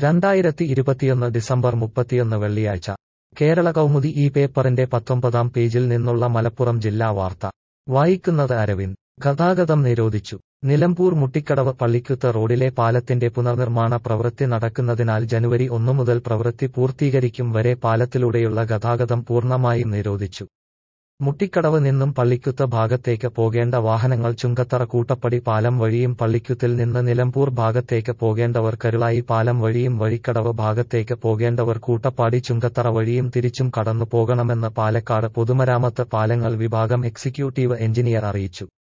രണ്ടായിരത്തി ഇരുപത്തിയൊന്ന് ഡിസംബർ മുപ്പത്തിയൊന്ന് വെള്ളിയാഴ്ച കേരള കൗമുദി ഈ പേപ്പറിന്റെ പത്തൊമ്പതാം പേജിൽ നിന്നുള്ള മലപ്പുറം ജില്ലാ വാർത്ത വായിക്കുന്നത് അരവിന്ദ് ഗതാഗതം നിരോധിച്ചു നിലമ്പൂർ മുട്ടിക്കടവ് പള്ളിക്കുത്ത് റോഡിലെ പാലത്തിന്റെ പുനർനിർമ്മാണ പ്രവൃത്തി നടക്കുന്നതിനാൽ ജനുവരി ഒന്നു മുതൽ പ്രവൃത്തി പൂർത്തീകരിക്കും വരെ പാലത്തിലൂടെയുള്ള ഗതാഗതം പൂർണ്ണമായും നിരോധിച്ചു മുട്ടിക്കടവ് നിന്നും പള്ളിക്കുത്ത് ഭാഗത്തേക്ക് പോകേണ്ട വാഹനങ്ങൾ ചുങ്കത്തറ കൂട്ടപ്പടി പാലം വഴിയും പള്ളിക്കുത്തിൽ നിന്ന് നിലമ്പൂർ ഭാഗത്തേക്ക് പോകേണ്ടവർ കരുളായി പാലം വഴിയും വഴിക്കടവ് ഭാഗത്തേക്ക് പോകേണ്ടവർ കൂട്ടപ്പാടി ചുങ്കത്തറ വഴിയും തിരിച്ചും കടന്നു പോകണമെന്ന് പാലക്കാട് പൊതുമരാമത്ത് പാലങ്ങൾ വിഭാഗം എക്സിക്യൂട്ടീവ് എഞ്ചിനീയർ അറിയിച്ചു